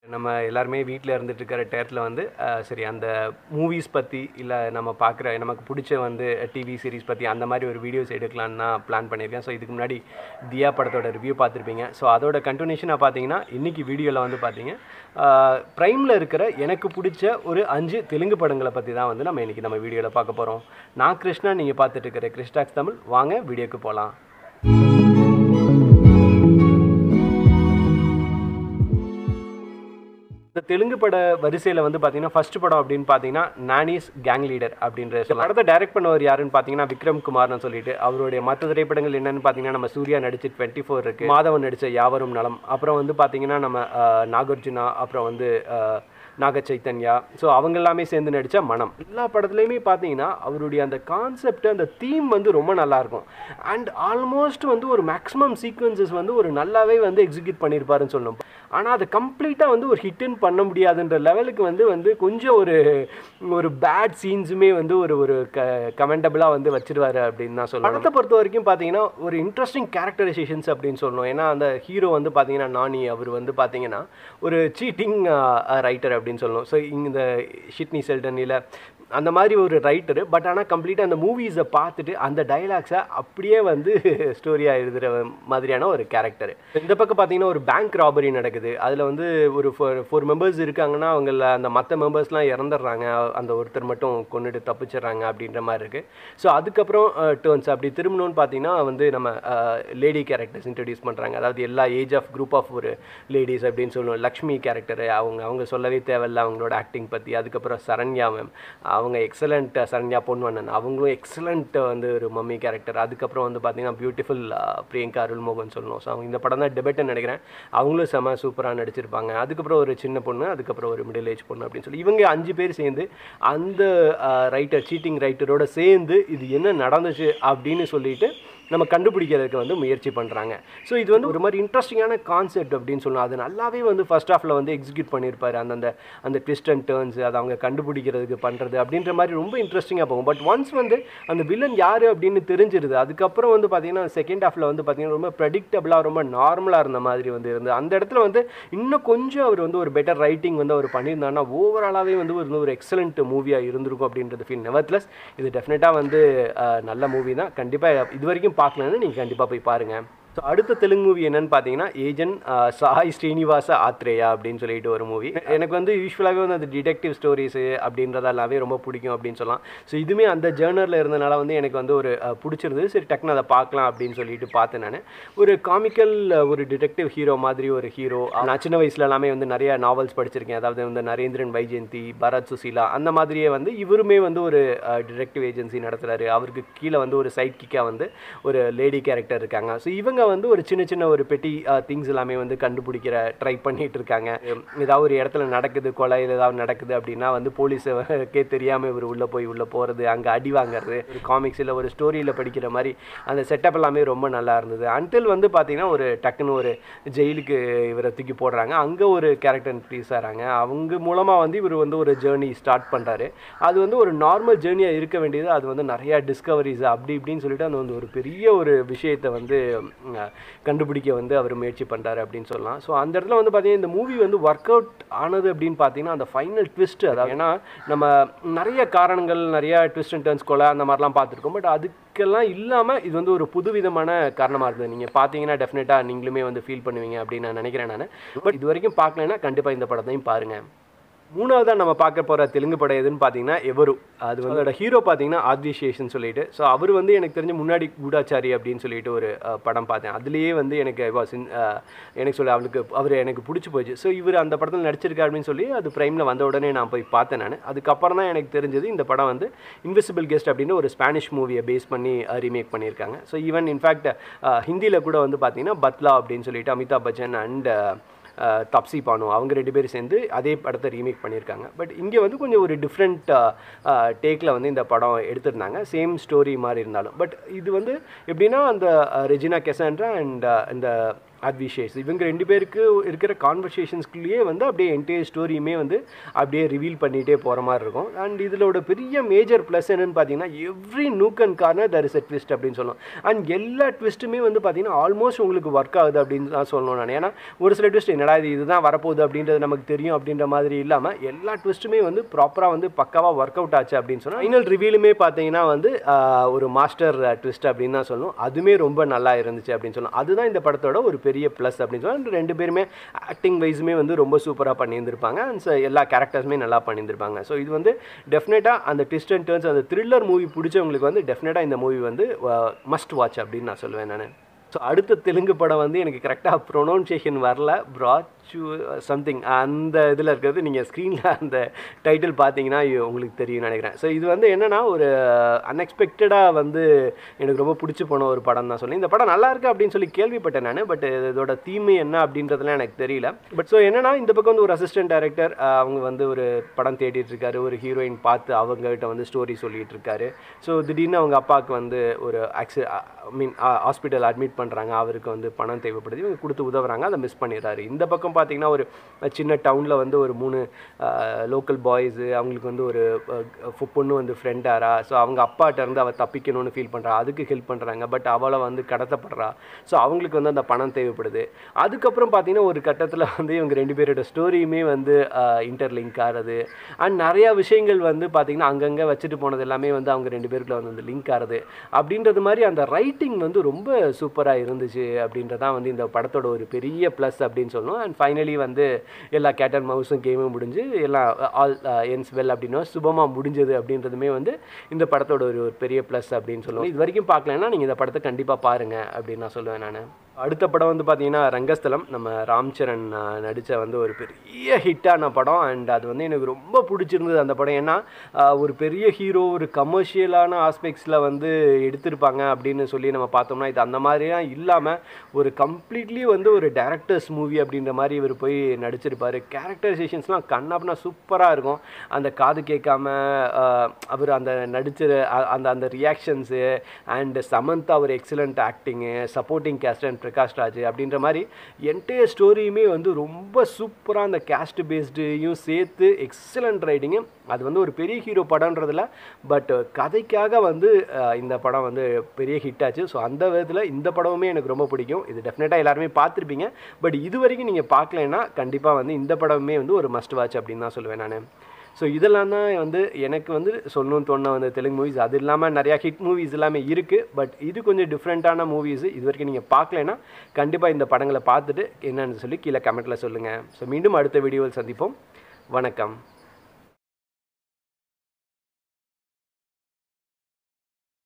நம்ம எல்லாருமே வீட்டில் இருந்துட்டு இருக்கிற டயத்தில் வந்து அஹ், சரி அந்த மூவிஸ் பற்றி இல்லை நம்ம பார்க்குற நமக்கு பிடிச்ச வந்து டிவி சீரிஸ் பற்றி அந்த மாதிரி ஒரு வீடியோஸ் எடுக்கலான்னு தான் பிளான் பண்ணியிருக்கேன் ஸோ இதுக்கு முன்னாடி தியா படத்தோட ரிவ்யூ பார்த்துருப்பீங்க ஸோ அதோட கண்டினியூஷனாக பார்த்தீங்கன்னா இன்றைக்கி வீடியோவில் வந்து பார்த்தீங்க ப்ரைமில் இருக்கிற எனக்கு பிடிச்ச ஒரு அஞ்சு தெலுங்கு படங்களை பற்றி தான் வந்து நம்ம இன்றைக்கி நம்ம வீடியோவில் பார்க்க போகிறோம் நான் கிருஷ்ணா நீங்கள் பார்த்துட்டு இருக்கிற கிறிஸ்டாக்ஸ் தமிழ் வாங்க வீடியோக்கு போகலாம் இந்த தெலுங்கு பட வரிசையில் வந்து பார்த்தீங்கன்னா ஃபர்ஸ்ட் படம் அப்படின்னு பார்த்தீங்கன்னா நானிஸ் கேங் லீடர் அப்படின்ற இந்த படத்தை டைரக்ட் பண்ணவர் யாருன்னு பார்த்தீங்கன்னா விக்ரம் குமார்னு சொல்லிட்டு அவருடைய மற்ற திரைப்படங்கள் என்னன்னு பார்த்தீங்கன்னா நம்ம சூர்யா நடிச்சு டுவெண்ட்டி ஃபோர் இருக்கு மாதவன் நடிச்ச யாவரும் நலம் அப்புறம் வந்து பார்த்தீங்கன்னா நம்ம அஹ், நாகார்ஜுனா அப்புறம் வந்து அஹ், நாக சைத்தன்யா ஸோ அவங்க எல்லாமே சேர்ந்து நடித்த மனம் எல்லா படத்துலையுமே பார்த்தீங்கன்னா அவருடைய அந்த கான்செப்ட் அந்த தீம் வந்து ரொம்ப நல்லா இருக்கும் அண்ட் ஆல்மோஸ்ட் வந்து ஒரு மேக்ஸிமம் சீக்வன்சஸ் வந்து ஒரு நல்லாவே வந்து எக்ஸிக்யூட் பண்ணியிருப்பாருன்னு சொல்லணும் ஆனால் அதை கம்ப்ளீட்டாக வந்து ஒரு ஹிட்டன் பண்ண முடியாதுன்ற லெவலுக்கு வந்து வந்து கொஞ்சம் ஒரு ஒரு பேட் சீன்ஸுமே வந்து ஒரு ஒரு க கமெண்டபிளாக வந்து வச்சிருவாரு அப்படின்னு தான் சொல்லணும் படத்தை பொறுத்த வரைக்கும் பார்த்தீங்கன்னா ஒரு இன்ட்ரெஸ்டிங் கேரக்டரைசேஷன்ஸ் அப்படின்னு சொல்லணும் ஏன்னா அந்த ஹீரோ வந்து பார்த்தீங்கன்னா நானி அவர் வந்து பார்த்தீங்கன்னா ஒரு சீட்டிங் ரைட்டர் அப்படின்னு சொல்லணும் ஸோ இந்த ஷிட்னி செல்டனில் அந்த மாதிரி ஒரு ரைட்டரு பட் ஆனால் கம்ப்ளீட்டாக அந்த மூவிஸை பார்த்துட்டு அந்த டைலாக்ஸை அப்படியே வந்து ஸ்டோரியாக எழுதுகிற மாதிரியான ஒரு கேரக்டர் இந்த பக்கம் பார்த்தீங்கன்னா ஒரு பேங்க் ராபரி நடக்குது அதில் வந்து ஒரு ஃபோர் ஃபோர் மெம்பர்ஸ் இருக்காங்கன்னா அவங்கள அந்த மற்ற மெம்பர்ஸ்லாம் இறந்துடுறாங்க அந்த ஒருத்தர் மட்டும் கொண்டுட்டு தப்பிச்சிடுறாங்க அப்படின்ற மாதிரி இருக்குது ஸோ அதுக்கப்புறம் டேர்ன்ஸ் அப்படி திரும்பணும்னு பார்த்தீங்கன்னா வந்து நம்ம லேடி கேரக்டர்ஸ் இன்ட்ரடியூஸ் பண்ணுறாங்க அதாவது எல்லா ஏஜ் ஆஃப் குரூப் ஆஃப் ஒரு லேடிஸ் அப்படின்னு சொல்லுவோம் லக்ஷ்மி கேரக்டர் அவங்க அவங்க சொல்லவே தேவையில்ல அவங்களோட ஆக்டிங் பற்றி அதுக்கப்புறம் சரண்யா மேம் அவங்க எக்ஸலண்ட் சரண்யா பொன்வண்ணன் அவங்களும் எக்ஸலண்ட் வந்து ஒரு மம்மி கேரக்டர் அதுக்கப்புறம் வந்து பார்த்தீங்கன்னா பியூட்டிஃபுல் பிரியங்கா அருள்மோகன் சொல்லணும் ஸோ அவங்க இந்த படம் தான் டெபேட்னு நினைக்கிறேன் அவங்களும் செம சூப்பராக நடிச்சிருப்பாங்க அதுக்கப்புறம் ஒரு சின்ன பொண்ணு அதுக்கப்புறம் ஒரு மிடில் ஏஜ் பொண்ணு அப்படின்னு சொல்லி இவங்க அஞ்சு பேர் சேர்ந்து அந்த ரைட்டர் சீட்டிங் ரைட்டரோட சேர்ந்து இது என்ன நடந்துச்சு அப்படின்னு சொல்லிட்டு நம்ம கண்டுபிடிக்கிறதுக்கு வந்து முயற்சி பண்ணுறாங்க ஸோ இது வந்து ஒரு மாதிரி இன்ட்ரெஸ்டிங்கான கான்செப்ட் அப்படின்னு சொல்லலாம் அது நல்லாவே வந்து ஃபர்ஸ்ட் ஹாஃபில் வந்து எக்ஸிக்யூட் பண்ணியிருப்பாரு அந்தந்த அந்த ட்விஸ்ட் அண்ட் டேர்ன்ஸ் அதை அவங்க கண்டுபிடிக்கிறதுக்கு பண்ணுறது அப்படின்ற மாதிரி ரொம்ப இன்ட்ரெஸ்டிங்காக போகும் பட் ஒன்ஸ் வந்து அந்த வில்லன் யார் அப்படின்னு தெரிஞ்சிருது அதுக்கப்புறம் வந்து பார்த்தீங்கன்னா செகண்ட் ஹாஃபில் வந்து பார்த்தீங்கன்னா ரொம்ப ப்ரெடிக்டபிளாக ரொம்ப நார்மலாக இருந்த மாதிரி வந்து இருந்து அந்த இடத்துல வந்து இன்னும் கொஞ்சம் அவர் வந்து ஒரு பெட்டர் ரைட்டிங் வந்து அவர் பண்ணியிருந்தாருன்னா ஓவராலாகவே வந்து ஒரு ஒரு எக்ஸலண்ட் மூவியாக இருந்திருக்கும் அப்படின்றது ஃபீல் நெவர்த்லெஸ் இது டெஃபினட்டாக வந்து அஹ், நல்ல மூவி தான் கண்டிப்பாக இது வரைக்கும் பார்க்கலன்னு நீங்கள் கண்டிப்பாக போய் பாருங்கள் ஸோ அடுத்த தெலுங்கு மூவி என்னன்னு பார்த்தீங்கன்னா ஏஜென்ட் சாய் ஸ்ரீனிவாச ஆத்ரேயா அப்படின்னு சொல்லிட்டு ஒரு மூவி எனக்கு வந்து யூஸ்வலாகவே வந்து அந்த டிடெக்டிவ் ஸ்டோரிஸு அப்படின்றதெல்லாமே ரொம்ப பிடிக்கும் அப்படின்னு சொல்லலாம் ஸோ இதுவுமே அந்த ஜேர்னரில் இருந்தனால வந்து எனக்கு வந்து ஒரு அஹ், பிடிச்சிருந்தது சரி டக்குன்னு அதை பார்க்கலாம் அப்படின்னு சொல்லிட்டு பார்த்தேன் நான் ஒரு காமிக்கல் ஒரு டிடெக்டிவ் ஹீரோ மாதிரி ஒரு ஹீரோ நான் சின்ன வயசுல எல்லாமே வந்து நிறைய நாவல்ஸ் படிச்சிருக்கேன் அதாவது வந்து நரேந்திரன் வைஜெயந்தி பரத் சுசீலா அந்த மாதிரியே வந்து இவருமே வந்து ஒரு டிடெக்டிவ் ஏஜென்சி நடத்துகிறாரு அவருக்கு கீழே வந்து ஒரு சைட் கிக்காக வந்து ஒரு லேடி கேரக்டர் இருக்காங்க ஸோ இவங்க வந்து ஒரு சின்ன சின்ன ஒரு பெட்டி திங்ஸ் எல்லாமே வந்து கண்டுபிடிக்கிற ட்ரை பண்ணிட்டு இருக்காங்க உம், ஏதாவது ஒரு இடத்துல நடக்குது கொலை இல்ல ஏதாவது நடக்குது அப்படின்னா வந்து போலீஸுக்கே தெரியாமல் இவர் உள்ளே போய் உள்ளே போகிறது அங்கே அடி வாங்குறது ஒரு காமிக்ஸ் இல்லை ஒரு ஸ்டோரியில் படிக்கிற மாதிரி அந்த செட்டப் எல்லாமே ரொம்ப நல்லா இருந்தது அன்டில் வந்து பார்த்தீங்கன்னா ஒரு டக்குன்னு ஒரு ஜெயிலுக்கு இவரை தூக்கி போடுறாங்க அங்கே ஒரு கேரக்டர் இன்க்ரீஸ் ஆகிறாங்க அவங்க மூலமாக வந்து இவர் வந்து ஒரு ஜேர்னி ஸ்டார்ட் பண்ணுறாரு அது வந்து ஒரு நார்மல் ஜேர்னியாக இருக்க வேண்டியது அது வந்து நிறையா டிஸ்கவரிஸ் அப்படி இப்படின்னு சொல்லிட்டு அந்த வந்து ஒரு பெரிய ஒரு விஷயத்தை வந்து ம், கண்டுபிடிக்க வந்து அவர் முயற்சி பண்ணுறாரு அப்படின்னு சொல்லலாம் ஸோ அந்த இடத்துல வந்து பார்த்தீங்கன்னா இந்த மூவி வந்து ஒர்க் அவுட் ஆனது அப்படின்னு பார்த்தீங்கன்னா அந்த ஃபைனல் ட்விஸ்ட் அதாவது ஏன்னா நம்ம நிறைய காரணங்கள் நிறைய ட்விஸ்ட் அண்ட் டர்ன்ஸ் கொலை அந்த மாதிரிலாம் பார்த்துருக்கோம் பட் அதுக்கெல்லாம் இல்லாமல் இது வந்து ஒரு புதுவிதமான காரணமாக இருந்தது நீங்கள் பார்த்தீங்கன்னா டெஃபினட்டாக நீங்களுமே வந்து ஃபீல் பண்ணுவீங்க அப்படின்னு நான் நினைக்கிறேன் நான் பட் இது வரைக்கும் பார்க்கலன்னா கண்டிப்பாக இந்த படத்தையும் பாருங்கள் மூணாவதாக நம்ம பார்க்க போகிற தெலுங்கு படம் எதுன்னு பார்த்தீங்கன்னா எவரு அது வந்து அதோட ஹீரோ பார்த்தீங்கன்னா ஆத்விசேஷன் சொல்லிட்டு ஸோ அவர் வந்து எனக்கு தெரிஞ்ச முன்னாடி கூடாச்சாரி அப்படின்னு சொல்லிட்டு ஒரு அஹ், படம் பார்த்தேன் அதுலேயே வந்து எனக்கு was in- அஹ், எனக்கு சொல்ல அவளுக்கு அவர் எனக்கு பிடிச்சி போச்சு ஸோ இவர் அந்த படத்தில் நடிச்சிருக்காரு அப்படின்னு சொல்லி அது ப்ரைமில் வந்த உடனே நான் போய் பார்த்தேன் நான் அதுக்கப்புறம் தான் எனக்கு தெரிஞ்சது இந்த படம் வந்து இன்விசிபிள் கெஸ்ட் அப்படின்னு ஒரு ஸ்பானிஷ் மூவியை பேஸ் பண்ணி ரீமேக் பண்ணியிருக்காங்க ஸோ ஈவன் இன்ஃபேக்ட் ஹிந்தியில் கூட வந்து பார்த்தீங்கன்னா பத்லா அப்படின்னு சொல்லிட்டு அமிதாப் பச்சன் அண்ட் தப்சி பானு அவங்க ரெண்டு பேரும் சேர்ந்து அதே படத்தை ரீமேக் பண்ணியிருக்காங்க பட் இங்கே வந்து கொஞ்சம் ஒரு டிஃப்ரெண்ட் டேக்கில் வந்து இந்த படம் எடுத்திருந்தாங்க சேம் ஸ்டோரி மாதிரி இருந்தாலும் பட் இது வந்து எப்படின்னா அந்த ரெஜினா கெசாண்ட்ரா அண்ட் இந்த அட்விஷேஸ் இவங்க ரெண்டு பேருக்கு இருக்கிற கான்வர்சேஷன்ஸ்குள்ளேயே வந்து அப்படியே என்டையர் ஸ்டோரியுமே வந்து அப்படியே ரிவீல் பண்ணிகிட்டே போகிற மாதிரி இருக்கும் அண்ட் இதோட பெரிய மேஜர் ப்ளஸ் என்னன்னு பார்த்தீங்கன்னா every nook and corner there is a twist அப்படின்னு சொல்லலாம் அண்ட் எல்லா ட்விஸ்ட்டுமே வந்து பார்த்தீங்கன்னா ஆல்மோஸ்ட் உங்களுக்கு ஒர்க் ஆகுது அப்படின்னு தான் சொல்லணும் நான் ஏன்னா ஒரு சில ட்விஸ்ட் என்னடா இது இதுதான் வரப்போகுது அப்படின்றது நமக்கு தெரியும் அப்படின்ற மாதிரி இல்லாமல் எல்லா ட்விஸ்ட்டுமே வந்து ப்ராப்பராக வந்து பக்காவாக ஒர்க் அவுட் ஆச்சு அப்படின்னு சொன்னால் ஃபைனல் ரிவீலுமே பார்த்தீங்கன்னா வந்து ஆஹ், ஒரு மாஸ்டர் ட்விஸ்ட் அப்படின்னு தான் சொல்லணும் அதுவுமே ரொம்ப நல்லா இருந்துச்சு அப்படின்னு சொல்லலாம் அதுதான் இந்த படத்தோட ஒரு பெரிய ப்ளஸ் அப்படின்னு சொல்லலாம் ரெண்டு பேருமே ஆக்டிங் வைஸுமே வந்து ரொம்ப சூப்பராக பண்ணியிருந்திருப்பாங்க அண்ட் எல்லா கேரக்டர்ஸுமே நல்லா பண்ணியிருந்திருப்பாங்க ஸோ இது வந்து டெஃபினட்டாக அந்த ட்விஸ்ட் அண்ட் டர்ன்ஸ் அந்த த்ரில்லர் மூவி பிடிச்சவங்களுக்கு வந்து டெஃபினட்டாக இந்த மூவி வந்து மஸ்ட் வாட்ச் அப்படின்னு நான் சொல்லுவேன் நான் ஸோ அடுத்த தெலுங்கு படம் வந்து எனக்கு கரெக்டாக ப்ரொனவுன்சியேஷன் வரல ப்ராச்சு சம்திங் அந்த இதில் இருக்கிறது நீங்கள் ஸ்க்ரீனில் அந்த டைட்டில் பார்த்தீங்கன்னா இது உங்களுக்கு தெரியும் நினைக்கிறேன் ஸோ இது வந்து என்னென்னா ஒரு அன்எக்ஸ்பெக்டடாக வந்து எனக்கு ரொம்ப பிடிச்சி போன ஒரு படம் தான் சொல்லி இந்த படம் நல்லா இருக்கு அப்படின்னு சொல்லி கேள்விப்பட்டேன் நான் பட் இதோட தீம் என்ன அப்படின்றதுலாம் எனக்கு தெரியல பட் ஸோ என்னன்னா இந்த பக்கம் வந்து ஒரு அசிஸ்டன்ட் டைரக்டர் அவங்க வந்து ஒரு படம் தேடிட்டு இருக்காரு ஒரு ஹீரோயின் பார்த்து அவங்ககிட்ட வந்து ஸ்டோரி சொல்லிட்டு இருக்காரு ஸோ திடீர்னு அவங்க அப்பாவுக்கு வந்து ஒரு ஆக்சி ஐ மீன் ஹாஸ்பிட்டல் அட்மிட் பண்ணுறாங்க அவருக்கு வந்து பணம் தேவைப்படுது இவங்க கொடுத்து உதவுறாங்க அதை மிஸ் பண்ணிடுறாரு இந்த பக்கம் பார்த்தீங்கன்னா ஒரு சின்ன டவுனில் வந்து ஒரு மூணு லோக்கல் பாய்ஸு அவங்களுக்கு வந்து ஒரு அஹ், பொண்ணு வந்து ஃப்ரெண்டாரா ஸோ அவங்க அப்பாட்ட இருந்து அவள் தப்பிக்கணும்னு ஃபீல் பண்ணுறா அதுக்கு ஹெல்ப் பண்ணுறாங்க பட் அவளை வந்து கடத்தப்படுறா ஸோ அவங்களுக்கு வந்து அந்த பணம் தேவைப்படுது அதுக்கப்புறம் பார்த்தீங்கன்னா ஒரு கட்டத்தில் வந்து இவங்க ரெண்டு பேரோட ஸ்டோரியுமே வந்து இன்டர்லிங்க் ஆகிறது அண்ட் நிறையா விஷயங்கள் வந்து பார்த்தீங்கன்னா அங்கங்கே வச்சுட்டு போனது எல்லாமே வந்து அவங்க ரெண்டு பேருக்குள்ள வந்து அந்த லிங்க் ஆகிறது அப்படின்றது மாதிரி அந்த ரைட்டிங் வந்து ரொம்ப சூப்பராக இருந்துச்சு அப்படின்றதான் வந்து இந்த படத்தோட ஒரு பெரிய ப்ளஸ் அப்படின்னு சொல்லணும் அண்ட் ஃபைனலி வந்து எல்லா கேட் அண்ட் மவுஸும் கேமும் முடிஞ்சு எல்லாம் ஆல் என்ஸ் வெல் அப்படின்னா சுபமாக முடிஞ்சது அப்படின்றதுமே வந்து இந்த படத்தோட ஒரு ஒரு பெரிய ப்ளஸ் அப்படின்னு சொல்லுவோம் இது வரைக்கும் பார்க்கலன்னா நீங்கள் இந்த படத்தை கண்டிப்பாக பாருங்கள் அப்படின்னு நான் சொல்லுவேன் நான் அடுத்த படம் வந்து பார்த்தீங்கன்னா ரங்கஸ்தலம் நம்ம ராம்சரண் நடித்த வந்து ஒரு பெரிய ஹிட்டான படம் அண்ட் அது வந்து எனக்கு ரொம்ப பிடிச்சிருந்தது அந்த படம் ஏன்னா ஆஹ், ஒரு பெரிய ஹீரோ ஒரு கமர்ஷியலான ஆஸ்பெக்ட்ஸில் வந்து எடுத்திருப்பாங்க அப்படின்னு சொல்லி நம்ம பார்த்தோம்னா இது அந்த மாதிரிலாம் இல்லாமல் ஒரு கம்ப்ளீட்லி வந்து ஒரு டேரக்டர்ஸ் மூவி அப்படின்ற மாதிரி இவர் போய் நடிச்சிருப்பாரு கேரக்டரைசேஷன்ஸ்லாம் கண்ணாப்னா சூப்பராக இருக்கும் அந்த காது கேட்காம ஆஹ், அவர் அந்த நடிச்சிற அ- அந்த அந்த ரியாக்ஷன்ஸு அண்ட் சமந்தா ஒரு excellent acting supporting cast and Prakash Raj அப்படின்ற மாதிரி என்டையர் ஸ்டோரியுமே வந்து ரொம்ப சூப்பராக அந்த கேஸ்ட் பேஸ்டையும் சேர்த்து எக்ஸலண்ட் ரைட்டிங்கு அது வந்து ஒரு பெரிய ஹீரோ படம்ன்றதுல பட் கதைக்காக வந்து அஹ், இந்த படம் வந்து பெரிய ஹிட் ஆச்சு ஸோ அந்த விதத்தில் இந்த படமுமே எனக்கு ரொம்ப பிடிக்கும் இது டெஃபினட்டாக எல்லாருமே பார்த்துருப்பீங்க பட் இது வரைக்கும் நீங்கள் பார்க்கலைன்னா கண்டிப்பாக வந்து இந்த படமுமே வந்து ஒரு மஸ்ட் வாட்ச் அப்படின்னு தான் சொல்லுவேன் நான் ஸோ இதெல்லாம் தான் வந்து எனக்கு வந்து சொல்லணும்னு தோண வந்து தெலுங்கு மூவிஸ் அது இல்லாமல் நிறையா ஹிட் மூவிஸ் எல்லாமே இருக்குது பட் இது கொஞ்சம் டிஃப்ரெண்ட்டான மூவிஸ் இது வரைக்கும் நீங்கள் பார்க்கலைன்னா கண்டிப்பாக இந்த படங்களை பார்த்துட்டு என்னன்னு சொல்லி கீழே கமெண்ட்டில் சொல்லுங்கள் ஸோ மீண்டும் அடுத்த வீடியோவில் சந்திப்போம் வணக்கம்